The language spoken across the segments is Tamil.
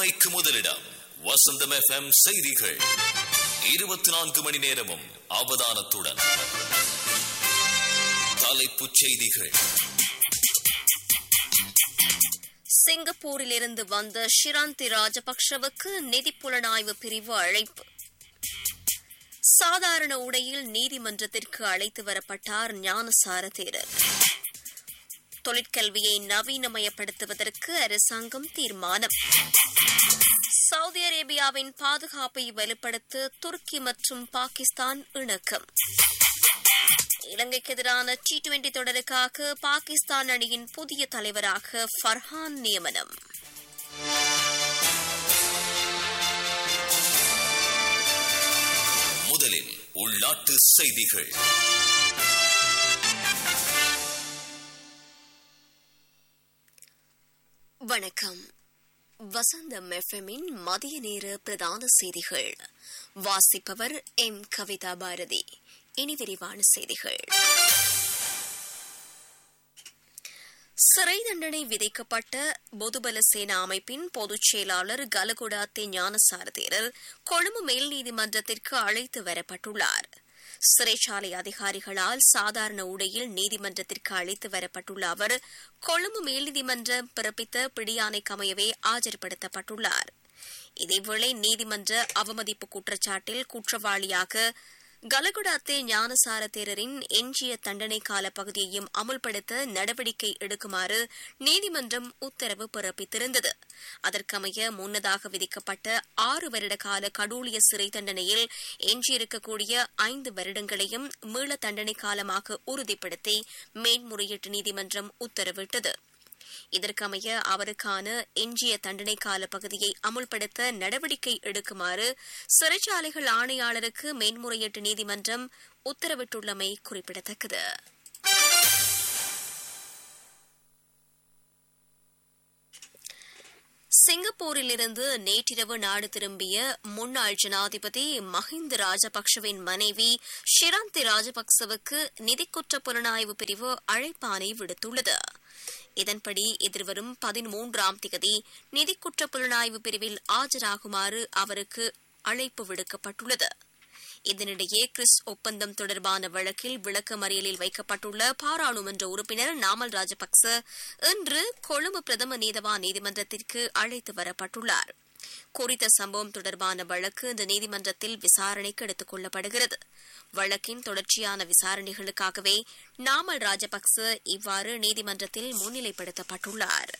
உண்மைக்கு முதலிடம் வசந்தம் எஃப்எம் செய்திகள் இருபத்தி நான்கு மணி நேரமும் அவதானத்துடன் தலைப்புச் செய்திகள் சிங்கப்பூரிலிருந்து வந்த ஷிராந்தி ராஜபக்ஷவுக்கு நிதி புலனாய்வு பிரிவு அழைப்பு சாதாரண உடையில் நீதிமன்றத்திற்கு அழைத்து வரப்பட்டார் ஞானசார தேரர் தொழிற்கல்வியை நவீனமயப்படுத்துவதற்கு அரசாங்கம் தீர்மானம் சவுதி அரேபியாவின் பாதுகாப்பை வலுப்படுத்த துருக்கி மற்றும் பாகிஸ்தான் இணக்கம் இலங்கைக்கு எதிரான டி டுவெண்டி தொடருக்காக பாகிஸ்தான் அணியின் புதிய தலைவராக ஃபர்ஹான் நியமனம் முதலில் உள்நாட்டு செய்திகள் வணக்கம் வசந்தம் எஃப்எம்மின் மதிய நேர பிரதான செய்திகள் வாசிப்பவர் எம் கவிதா பாரதி இனி விரிவான செய்திகள் சிறை தண்டனை விதிக்கப்பட்ட பொதுபல சேனா அமைப்பின் பொதுச் செயலாளர் கலகுடாத்தே ஞானசார தேரர் கொழும்பு மேல் நீதிமன்றத்திற்கு அழைத்து வரப்பட்டுள்ளார் சிறைச்சாலை அதிகாரிகளால் சாதாரண உடையில் நீதிமன்றத்திற்கு அழைத்து வரப்பட்டுள்ள அவர் கொழும்பு மேல் நீதிமன்றம் பிறப்பித்த பிடியாணைக்கு அமையவே ஆஜர்படுத்தப்பட்டுள்ளார் இதேவேளை நீதிமன்ற அவமதிப்பு குற்றச்சாட்டில் குற்றவாளியாக கலகுடாத்தே ஞானசார தேரரின் எஞ்சிய தண்டனை கால பகுதியையும் அமுல்படுத்த நடவடிக்கை எடுக்குமாறு நீதிமன்றம் உத்தரவு பிறப்பித்திருந்தது அதற்கமைய முன்னதாக விதிக்கப்பட்ட ஆறு வருட கால கடூழிய சிறை தண்டனையில் எஞ்சியிருக்கக்கூடிய ஐந்து வருடங்களையும் மீள தண்டனை காலமாக உறுதிப்படுத்தி மேன்முறையீட்டு நீதிமன்றம் உத்தரவிட்டது இதற்கமைய அவருக்கான எஞ்சிய தண்டனை கால பகுதியை அமுல்படுத்த நடவடிக்கை எடுக்குமாறு சிறைச்சாலைகள் ஆணையாளருக்கு மேன்முறையீட்டு நீதிமன்றம் உத்தரவிட்டுள்ளமை குறிப்பிடத்தக்கது சிங்கப்பூரிலிருந்து நேற்றிரவு நாடு திரும்பிய முன்னாள் ஜனாதிபதி மஹிந்த ராஜபக்சவின் மனைவி ஷிராந்தி ராஜபக்சவுக்கு நிதிக்குற்ற புலனாய்வு பிரிவு அழைப்பானை விடுத்துள்ளது இதன்படி எதிர்வரும் பதிமூன்றாம் திகதி நிதிக்குற்ற புலனாய்வு பிரிவில் ஆஜராகுமாறு அவருக்கு அழைப்பு விடுக்கப்பட்டுள்ளது இதனிடையே கிறிஸ் ஒப்பந்தம் தொடர்பான வழக்கில் விளக்கமறியலில் வைக்கப்பட்டுள்ள பாராளுமன்ற உறுப்பினர் நாமல் ராஜபக்ச இன்று கொழும்பு பிரதம நீதவான் நீதிமன்றத்திற்கு அழைத்து வரப்பட்டுள்ளார் குறித்த சம்பவம் தொடர்பான வழக்கு இந்த நீதிமன்றத்தில் விசாரணைக்கு எடுத்துக் கொள்ளப்படுகிறது வழக்கின் தொடர்ச்சியான விசாரணைகளுக்காகவே நாமல் ராஜபக்ச இவ்வாறு நீதிமன்றத்தில் முன்னிலைப்படுத்தப்பட்டுள்ளார்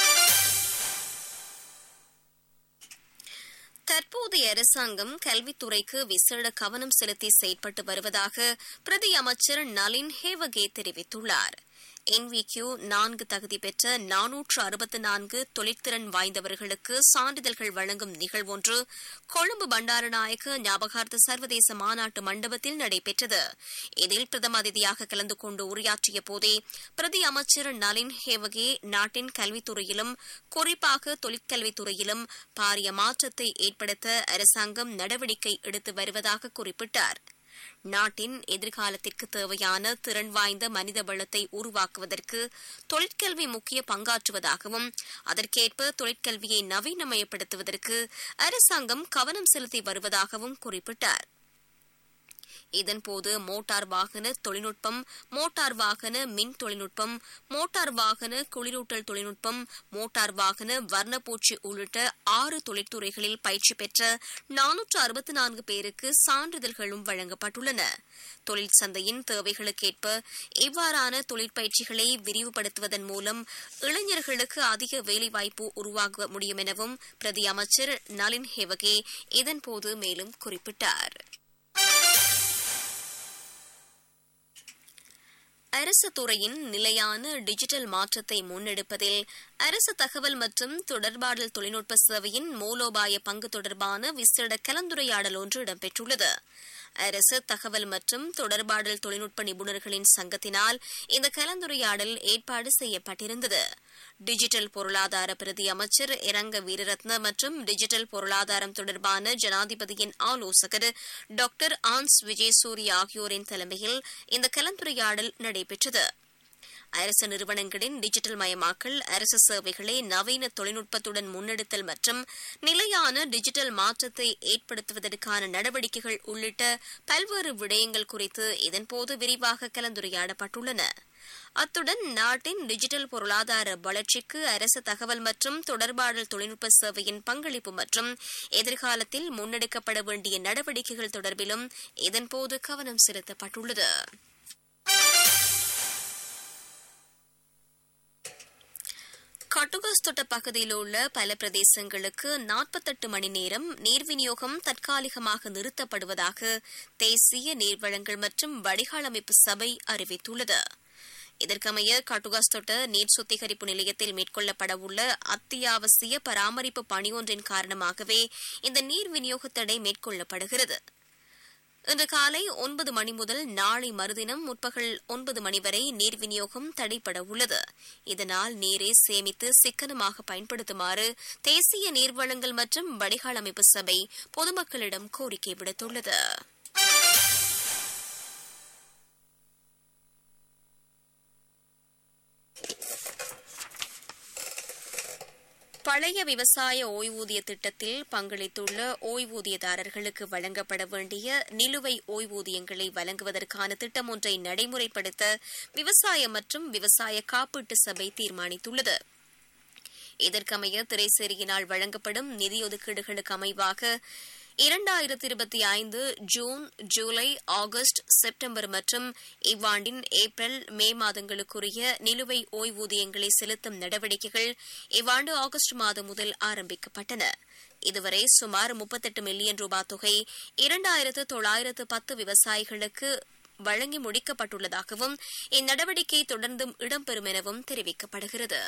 தற்போதைய அரசாங்கம் கல்வித்துறைக்கு விசேட கவனம் செலுத்தி செயற்பட்டு வருவதாக பிரதி அமைச்சர் நளின் ஹேவகே தெரிவித்துள்ளார் என்விக்யூ நான்கு தகுதி பெற்ற நானூற்று அறுபத்தி நான்கு தொழிற்திறன் வாய்ந்தவர்களுக்கு சான்றிதழ்கள் வழங்கும் நிகழ்வொன்று கொழும்பு பண்டாரநாயக்க ஞாபகார்த்த சர்வதேச மாநாட்டு மண்டபத்தில் நடைபெற்றது இதில் பிரதம அதிதியாக கலந்து கொண்டு உரையாற்றிய போதே பிரதி அமைச்சர் நளின் ஹேவகே நாட்டின் கல்வித்துறையிலும் குறிப்பாக தொழிற்கல்வித்துறையிலும் பாரிய மாற்றத்தை ஏற்படுத்த அரசாங்கம் நடவடிக்கை எடுத்து வருவதாக குறிப்பிட்டார் நாட்டின் எதிர்காலத்திற்கு தேவையான திறன் வாய்ந்த மனித வளத்தை உருவாக்குவதற்கு தொழிற்கல்வி முக்கிய பங்காற்றுவதாகவும் அதற்கேற்ப தொழிற்கல்வியை நவீனமயப்படுத்துவதற்கு அரசாங்கம் கவனம் செலுத்தி வருவதாகவும் குறிப்பிட்டார் இதன்போது மோட்டார் வாகன தொழில்நுட்பம் மோட்டார் வாகன மின் தொழில்நுட்பம் மோட்டார் வாகன குளிரூட்டல் தொழில்நுட்பம் மோட்டார் வாகன வர்ணப்பூச்சி உள்ளிட்ட ஆறு தொழிற்துறைகளில் பயிற்சி பெற்ற நானூற்று அறுபத்தி நான்கு பேருக்கு சான்றிதழ்களும் வழங்கப்பட்டுள்ளன தொழில் சந்தையின் தேவைகளுக்கேற்ப இவ்வாறான தொழிற்பயிற்சிகளை விரிவுபடுத்துவதன் மூலம் இளைஞர்களுக்கு அதிக வேலைவாய்ப்பு உருவாக்க முடியும் எனவும் பிரதி அமைச்சர் நளின் ஹேவகே இதன்போது மேலும் குறிப்பிட்டார் அரசு துறையின் நிலையான டிஜிட்டல் மாற்றத்தை முன்னெடுப்பதில் அரசு தகவல் மற்றும் தொடர்பாடல் தொழில்நுட்ப சேவையின் மூலோபாய பங்கு தொடர்பான விசேட கலந்துரையாடல் ஒன்று இடம்பெற்றுள்ளது அரசு தகவல் மற்றும் தொடர்பாடல் தொழில்நுட்ப நிபுணர்களின் சங்கத்தினால் இந்த கலந்துரையாடல் ஏற்பாடு செய்யப்பட்டிருந்தது டிஜிட்டல் பொருளாதார பிரதி அமைச்சர் இரங்க வீரரத்ன மற்றும் டிஜிட்டல் பொருளாதாரம் தொடர்பான ஜனாதிபதியின் ஆலோசகர் டாக்டர் ஆன்ஸ் விஜயசூரி ஆகியோரின் தலைமையில் இந்த கலந்துரையாடல் நடைபெற்றது அரசு நிறுவனங்களின் டிஜிட்டல் மயமாக்கல் அரசு சேவைகளை நவீன தொழில்நுட்பத்துடன் முன்னெடுத்தல் மற்றும் நிலையான டிஜிட்டல் மாற்றத்தை ஏற்படுத்துவதற்கான நடவடிக்கைகள் உள்ளிட்ட பல்வேறு விடயங்கள் குறித்து இதன்போது விரிவாக கலந்துரையாடப்பட்டுள்ளன அத்துடன் நாட்டின் டிஜிட்டல் பொருளாதார வளர்ச்சிக்கு அரசு தகவல் மற்றும் தொடர்பாடல் தொழில்நுட்ப சேவையின் பங்களிப்பு மற்றும் எதிர்காலத்தில் முன்னெடுக்கப்பட வேண்டிய நடவடிக்கைகள் தொடர்பிலும் இதன்போது கவனம் செலுத்தப்பட்டுள்ளது கட்டுகாஸ்தொட்ட பகுதியில் உள்ள பல பிரதேசங்களுக்கு நாற்பத்தெட்டு மணி நேரம் நீர் விநியோகம் தற்காலிகமாக நிறுத்தப்படுவதாக தேசிய நீர்வளங்கள் மற்றும் வடிகால் அமைப்பு சபை அறிவித்துள்ளது இதற்கமைய கட்டுகாஸ்தொட்ட நீர் சுத்திகரிப்பு நிலையத்தில் மேற்கொள்ளப்படவுள்ள அத்தியாவசிய பராமரிப்பு பணியொன்றின் காரணமாகவே இந்த நீர் விநியோக தடை மேற்கொள்ளப்படுகிறது இன்று காலை ஒன்பது மணி முதல் நாளை மறுதினம் முற்பகல் ஒன்பது மணி வரை நீர் விநியோகம் தடைப்பட உள்ளது இதனால் நீரை சேமித்து சிக்கனமாக பயன்படுத்துமாறு தேசிய நீர்வளங்கள் மற்றும் வடிகால் அமைப்பு சபை பொதுமக்களிடம் கோரிக்கை விடுத்துள்ளது பழைய விவசாய ஓய்வூதிய திட்டத்தில் பங்களித்துள்ள ஓய்வூதியதாரர்களுக்கு வழங்கப்பட வேண்டிய நிலுவை ஓய்வூதியங்களை வழங்குவதற்கான திட்டம் ஒன்றை நடைமுறைப்படுத்த விவசாய மற்றும் விவசாய காப்பீட்டு சபை தீர்மானித்துள்ளது இதற்கமைய திரைசேரியினால் வழங்கப்படும் நிதி ஒதுக்கீடுகளுக்கு அமைவாக இரண்டாயிரத்தி இருபத்தி ஐந்து ஜூன் ஜூலை ஆகஸ்ட் செப்டம்பர் மற்றும் இவ்வாண்டின் ஏப்ரல் மே மாதங்களுக்குரிய நிலுவை ஓய்வூதியங்களை செலுத்தும் நடவடிக்கைகள் இவ்வாண்டு ஆகஸ்ட் மாதம் முதல் ஆரம்பிக்கப்பட்டன இதுவரை சுமார் முப்பத்தெட்டு மில்லியன் ரூபாய் தொகை இரண்டாயிரத்து தொள்ளாயிரத்து பத்து விவசாயிகளுக்கு வழங்கி முடிக்கப்பட்டுள்ளதாகவும் இந்நடவடிக்கை தொடர்ந்தும் இடம்பெறும் எனவும் தெரிவிக்கப்படுகிறது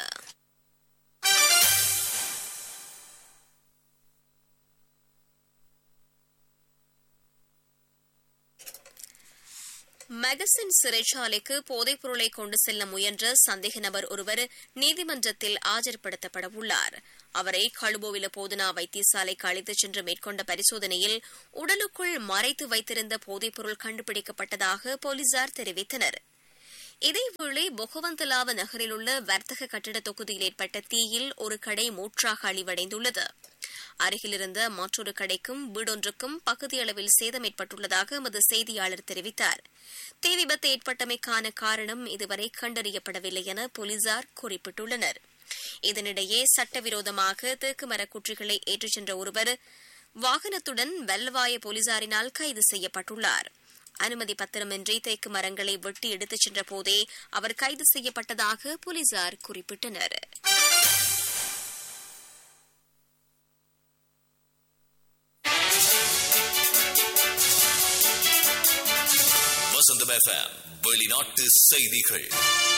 மெகசின் சிறைச்சாலைக்கு போதைப் பொருளை கொண்டு செல்ல முயன்ற சந்தேக நபர் ஒருவர் நீதிமன்றத்தில் ஆஜர்படுத்தப்பட உள்ளார் அவரை கழுபோவில போதனா வைத்தியசாலைக்கு அழைத்துச் சென்று மேற்கொண்ட பரிசோதனையில் உடலுக்குள் மறைத்து வைத்திருந்த போதைப் பொருள் கண்டுபிடிக்கப்பட்டதாக போலீசார் தெரிவித்தனர் இதேவேளை பொகவந்தலாவ நகரில் உள்ள வர்த்தக கட்டிட தொகுதியில் ஏற்பட்ட தீயில் ஒரு கடை மூற்றாக அழிவடைந்துள்ளது அருகிலிருந்த மற்றொரு கடைக்கும் வீடொன்றுக்கும் பகுதி அளவில் சேதம் ஏற்பட்டுள்ளதாக எமது செய்தியாளர் தெரிவித்தார் தீ விபத்து ஏற்பட்டமைக்கான காரணம் இதுவரை கண்டறியப்படவில்லை என போலீசார் குறிப்பிட்டுள்ளனர் இதனிடையே சட்டவிரோதமாக தேக்கு மரக்குற்றிகளை ஏற்றிச் சென்ற ஒருவர் வாகனத்துடன் வெள்ளவாய போலீசாரினால் கைது செய்யப்பட்டுள்ளார் அனுமதி பத்திரமின்றி தேக்கு மரங்களை வெட்டி எடுத்துச் சென்ற போதே அவர் கைது செய்யப்பட்டதாக போலீசார் குறிப்பிட்டனர் வசந்தம் எஃப்எம் வெளிநாட்டு செய்திகள்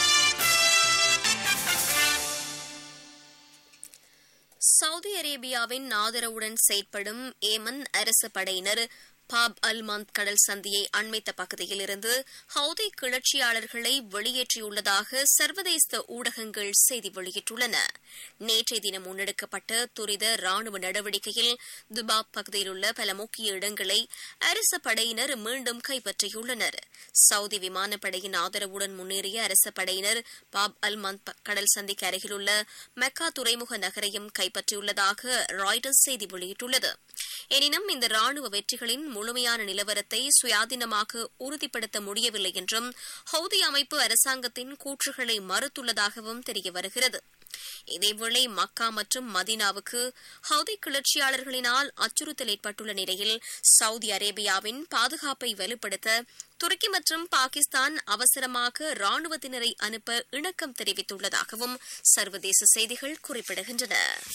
சவுதி அரேபியாவின் ஆதரவுடன் செயற்படும் ஏமன் அரசு படையினர் பாப் அல்மாந்த் கடல் சந்தியை அண்மைத்த பகுதியில் இருந்து ஹவுதி கிளர்ச்சியாளர்களை வெளியேற்றியுள்ளதாக சர்வதேச ஊடகங்கள் செய்தி வெளியிட்டுள்ளன நேற்றைய தினம் முன்னெடுக்கப்பட்ட துரித ராணுவ நடவடிக்கையில் துபாப் பகுதியில் உள்ள பல முக்கிய இடங்களை அரச படையினர் மீண்டும் கைப்பற்றியுள்ளனர் சவுதி விமானப்படையின் ஆதரவுடன் முன்னேறிய அரச படையினர் பாப் அல்மாந்த் கடல் சந்திக்கு அருகிலுள்ள மெக்கா துறைமுக நகரையும் கைப்பற்றியுள்ளதாக ராய்டர்ஸ் செய்தி வெளியிட்டுள்ளது எனினும் இந்த ராணுவ வெற்றிகளின் முழுமையான நிலவரத்தை சுயாதீனமாக உறுதிப்படுத்த முடியவில்லை என்றும் ஹவுதி அமைப்பு அரசாங்கத்தின் கூற்றுகளை மறுத்துள்ளதாகவும் தெரிய வருகிறது இதேவேளை மக்கா மற்றும் மதீனாவுக்கு ஹவுதி கிளர்ச்சியாளர்களினால் அச்சுறுத்தல் ஏற்பட்டுள்ள நிலையில் சவுதி அரேபியாவின் பாதுகாப்பை வலுப்படுத்த துருக்கி மற்றும் பாகிஸ்தான் அவசரமாக ராணுவத்தினரை அனுப்ப இணக்கம் தெரிவித்துள்ளதாகவும் சர்வதேச செய்திகள் குறிப்பிடுகின்றன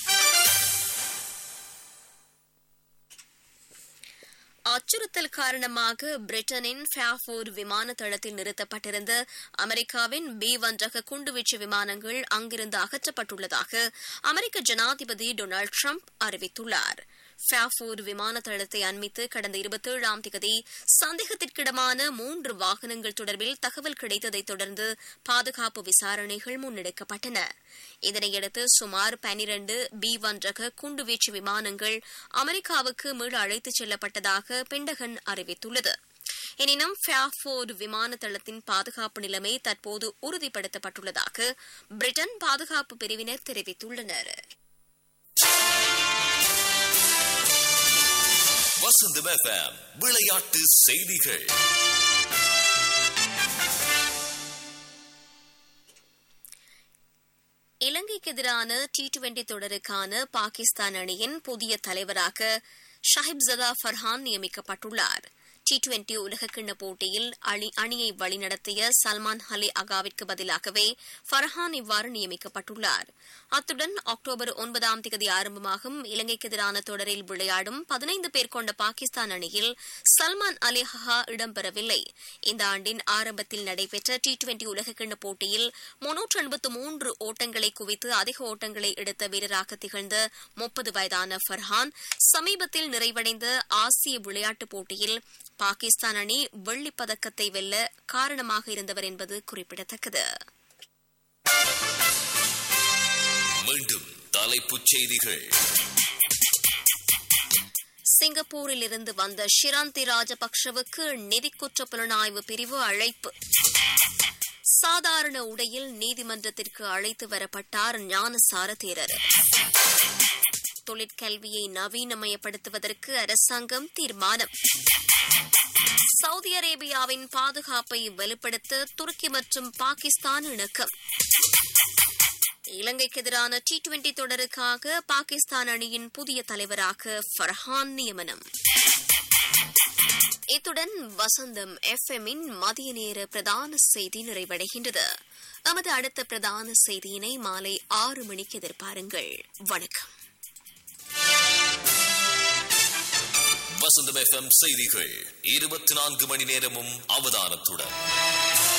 அச்சுறுத்தல் காரணமாக பிரிட்டனின் ஃபேஃபோர்ட் விமான தளத்தில் நிறுத்தப்பட்டிருந்த அமெரிக்காவின் பி ஒன் ரக குண்டுவீச்சு விமானங்கள் அங்கிருந்து அகற்றப்பட்டுள்ளதாக அமெரிக்க ஜனாதிபதி டொனால்டு ட்ரம்ப் அறிவித்துள்ளார் ஃபேஃபோர்ட் விமான தளத்தை அண்மித்து கடந்த இருபத்தேழாம் தேதி சந்தேகத்திற்கிடமான மூன்று வாகனங்கள் தொடர்பில் தகவல் கிடைத்ததைத் தொடர்ந்து பாதுகாப்பு விசாரணைகள் முன்னெடுக்கப்பட்டன இதனையடுத்து சுமார் பனிரண்டு பி ஒன் ரக குண்டுவீச்சு விமானங்கள் அமெரிக்காவுக்கு மீள அழைத்துச் செல்லப்பட்டதாக பெண்டகன் அறிவித்துள்ளது எனினும் ஃபேர்ஃபோர்டு விமான தளத்தின் பாதுகாப்பு நிலைமை தற்போது உறுதிப்படுத்தப்பட்டுள்ளதாக பிரிட்டன் பாதுகாப்பு பிரிவினர் தெரிவித்துள்ளனர் வசந்தம் எஃப்எம் விளையாட்டு செய்திகள் இலங்கைக்கு எதிரான டி டுவெண்டி தொடருக்கான பாகிஸ்தான் அணியின் புதிய தலைவராக ஷஹிப்சதா ஃபர்ஹான் நியமிக்கப்பட்டுள்ளார் டி டுவெண்டி உலகக்கிண்ண போட்டியில் அணி அணியை வழிநடத்திய சல்மான் அலி அகாவிற்கு பதிலாகவே ஃபர்ஹான் இவ்வாறு நியமிக்கப்பட்டுள்ளார் அத்துடன் அக்டோபர் ஒன்பதாம் தேதி ஆரம்பமாகும் இலங்கைக்கு எதிரான தொடரில் விளையாடும் பதினைந்து பேர் கொண்ட பாகிஸ்தான் அணியில் சல்மான் அலி ஹஹா இடம்பெறவில்லை இந்த ஆண்டின் ஆரம்பத்தில் நடைபெற்ற டி டுவெண்டி உலகக்கிண்ண போட்டியில் முன்னூற்று எண்பத்து மூன்று ஓட்டங்களை குவித்து அதிக ஓட்டங்களை எடுத்த வீரராக திகழ்ந்த முப்பது வயதான ஃபர்ஹான் சமீபத்தில் நிறைவடைந்த ஆசிய விளையாட்டுப் போட்டியில் பாகிஸ்தான் அணி வெள்ளிப் பதக்கத்தை வெல்ல காரணமாக இருந்தவர் என்பது குறிப்பிடத்தக்கது மீண்டும் தலைப்புச் செய்திகள் சிங்கப்பூரில் இருந்து வந்த ஷிராந்தி ராஜபக்ஷவுக்கு நிதி குற்ற புலனாய்வு பிரிவு அழைப்பு சாதாரண உடையில் நீதிமன்றத்திற்கு அழைத்து வரப்பட்டார் ஞானசார தேரர் தொழிற்கல்வியை நவீனமயப்படுத்துவதற்கு அரசாங்கம் தீர்மானம் சவுதி அரேபியாவின் பாதுகாப்பை வலுப்படுத்த துருக்கி மற்றும் பாகிஸ்தான் இணக்கம் இலங்கைக்கு எதிரான டி டுவெண்டி தொடருக்காக பாகிஸ்தான் அணியின் புதிய தலைவராக ஃபர்ஹான் நியமனம் இத்துடன் வசந்தம் எஃப்எம்மின் மதிய நேர பிரதான செய்தி நிறைவடைகின்றது நமது அடுத்த பிரதான செய்தியினை மாலை ஆறு மணிக்கு எதிர்பாருங்கள் வணக்கம் வசந்தம் எஃப்எம் செய்திகள் இருபத்தி நான்கு மணி நேரமும் அவதானத்துடன்